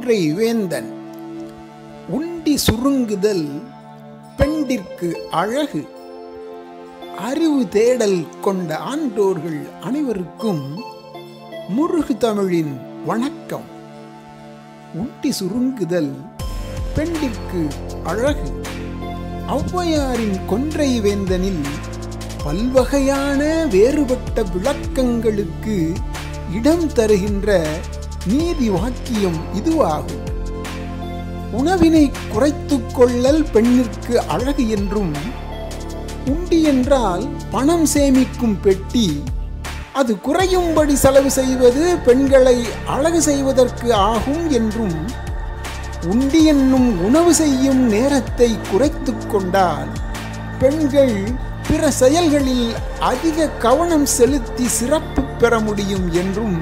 கொன்றை வேந்தன் உண்டி சுருங்குதல் பெண்டிற்கு அழகு அறிவு தேடல் கொண்ட ஆன்றோர்கள் அனைவருக்கும் முருகு தமிழின் வணக்கம் உண்டி சுருங்குதல் பெண்டிற்கு அழகு ஔவையாரின் கொன்றை வேந்தனில் பல்வகையான வேறுபட்ட விளக்கங்களுக்கு இடம் தருகின்ற நீதி வாக்கியம் இதுவாகும் உணவினை குறைத்துக் கொள்ளல் பெண்ணிற்கு அழகு என்றும் உண்டி என்றால் பணம் சேமிக்கும் பெட்டி அது குறையும்படி செலவு செய்வது பெண்களை அழகு செய்வதற்கு ஆகும் என்றும் உண்டி என்னும் உணவு செய்யும் நேரத்தை குறைத்துக் கொண்டால் பெண்கள் பிற செயல்களில் அதிக கவனம் செலுத்தி சிறப்பு பெற முடியும் என்றும்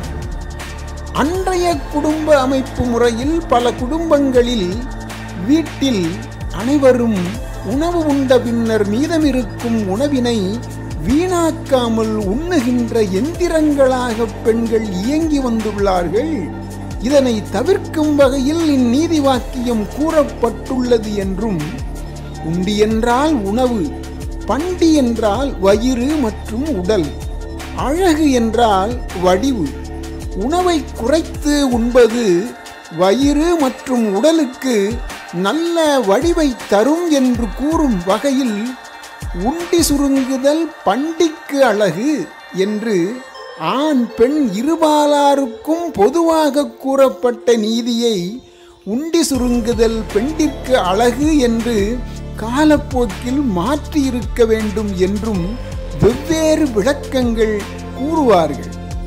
அன்றைய குடும்ப அமைப்பு முறையில் பல குடும்பங்களில் வீட்டில் அனைவரும் உணவு உண்ட பின்னர் மீதமிருக்கும் உணவினை வீணாக்காமல் உண்ணுகின்ற எந்திரங்களாக பெண்கள் இயங்கி வந்துள்ளார்கள் இதனை தவிர்க்கும் வகையில் இந்நீதி வாக்கியம் கூறப்பட்டுள்ளது என்றும் உண்டி என்றால் உணவு பண்டி என்றால் வயிறு மற்றும் உடல் அழகு என்றால் வடிவு உணவை குறைத்து உண்பது வயிறு மற்றும் உடலுக்கு நல்ல வடிவை தரும் என்று கூறும் வகையில் உண்டி சுருங்குதல் பண்டிக்கு அழகு என்று ஆண் பெண் இருபாலாருக்கும் பொதுவாக கூறப்பட்ட நீதியை உண்டி சுருங்குதல் பெண்டிற்கு அழகு என்று காலப்போக்கில் மாற்றியிருக்க வேண்டும் என்றும் வெவ்வேறு விளக்கங்கள் கூறுவார்கள்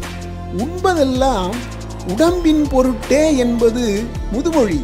உண்பதெல்லாம் உடம்பின் பொருட்டே என்பது முதுமொழி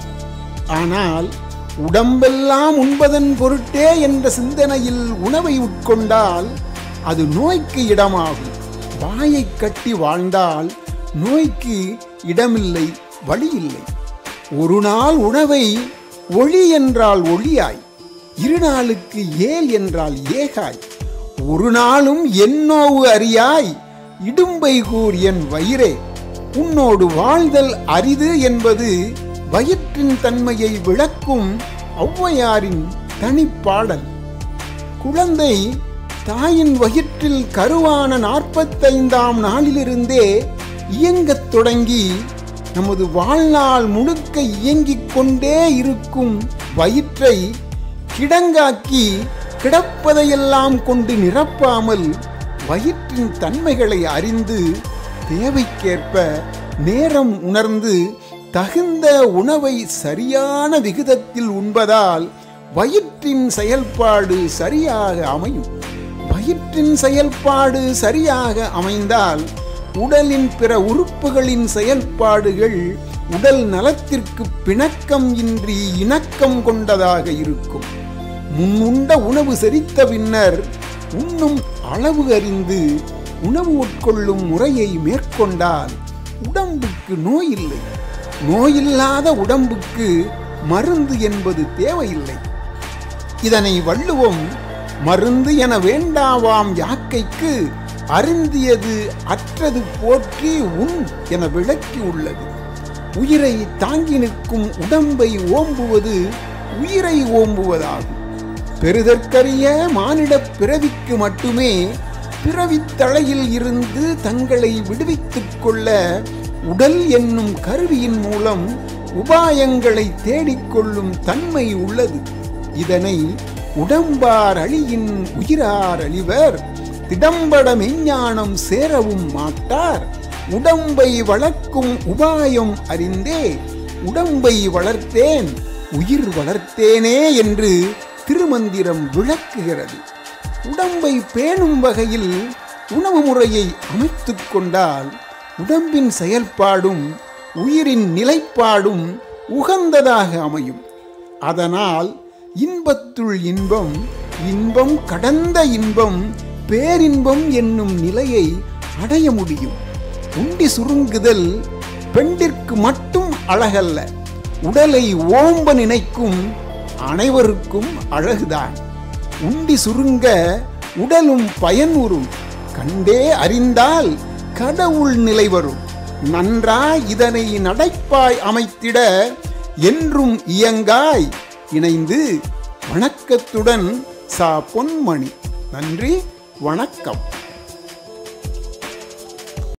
ஆனால் உடம்பெல்லாம் உண்பதன் பொருட்டே என்ற சிந்தனையில் உணவை உட்கொண்டால் அது நோய்க்கு இடமாகும் வாயை கட்டி வாழ்ந்தால் நோய்க்கு இடமில்லை வழியில்லை ஒரு நாள் உணவை ஒளி என்றால் ஒளியாய் இரு நாளுக்கு ஏல் என்றால் ஏகாய் ஒரு நாளும் என்னோவு அறியாய் இடும்பை கூர் என் வயிறே உன்னோடு வாழ்தல் அரிது என்பது வயிற்றின் தன்மையை விளக்கும் ஔவையாரின் தனிப்பாடல் குழந்தை தாயின் வயிற்றில் கருவான நாற்பத்தைந்தாம் நாளிலிருந்தே இயங்கத் தொடங்கி நமது வாழ்நாள் முழுக்க இயங்கிக் கொண்டே இருக்கும் வயிற்றை கிடங்காக்கி கிடப்பதையெல்லாம் கொண்டு நிரப்பாமல் வயிற்றின் தன்மைகளை அறிந்து தேவைக்கேற்ப நேரம் உணர்ந்து தகுந்த உணவை சரியான விகிதத்தில் உண்பதால் வயிற்றின் செயல்பாடு சரியாக அமையும் வயிற்றின் செயல்பாடு சரியாக அமைந்தால் உடலின் பிற உறுப்புகளின் செயல்பாடுகள் உடல் நலத்திற்கு பிணக்கம் இன்றி இணக்கம் கொண்டதாக இருக்கும் முன்னுண்ட உணவு செரித்த பின்னர் உண்ணும் அளவு அறிந்து உணவு உட்கொள்ளும் முறையை மேற்கொண்டால் உடம்புக்கு நோய் இல்லை நோயில்லாத உடம்புக்கு மருந்து என்பது தேவையில்லை இதனை வள்ளுவம் மருந்து என வேண்டாவாம் யாக்கைக்கு அருந்தியது அற்றது போற்றி உன் என விளக்கி உள்ளது உயிரை தாங்கி நிற்கும் உடம்பை ஓம்புவது உயிரை ஓம்புவதாகும் பெருதற்கரிய மானிடப் பிறவிக்கு மட்டுமே பிறவித்தலையில் இருந்து தங்களை விடுவித்துக் கொள்ள உடல் என்னும் கருவியின் மூலம் உபாயங்களை தேடிக்கொள்ளும் தன்மை உள்ளது இதனை உடம்பார் அழியின் உயிரார் அழிவர் திடம்பட மெஞ்ஞானம் சேரவும் மாட்டார் உடம்பை வளர்க்கும் உபாயம் அறிந்தே உடம்பை வளர்த்தேன் உயிர் வளர்த்தேனே என்று திருமந்திரம் விளக்குகிறது உடம்பை பேணும் வகையில் உணவு முறையை அமைத்துக் கொண்டால் உடம்பின் செயல்பாடும் உயிரின் நிலைப்பாடும் உகந்ததாக அமையும் அதனால் இன்பத்துள் இன்பம் இன்பம் கடந்த இன்பம் பேரின்பம் என்னும் நிலையை அடைய முடியும் உண்டி சுருங்குதல் பெண்டிற்கு மட்டும் அழகல்ல உடலை ஓம்ப நினைக்கும் அனைவருக்கும் அழகுதான் உண்டி சுருங்க உடலும் பயனுறும் கண்டே அறிந்தால் கடவுள் நிலை வரும் நன்றாய் இதனை நடைப்பாய் அமைத்திட என்றும் இயங்காய் இணைந்து வணக்கத்துடன் சா பொன்மணி நன்றி வணக்கம்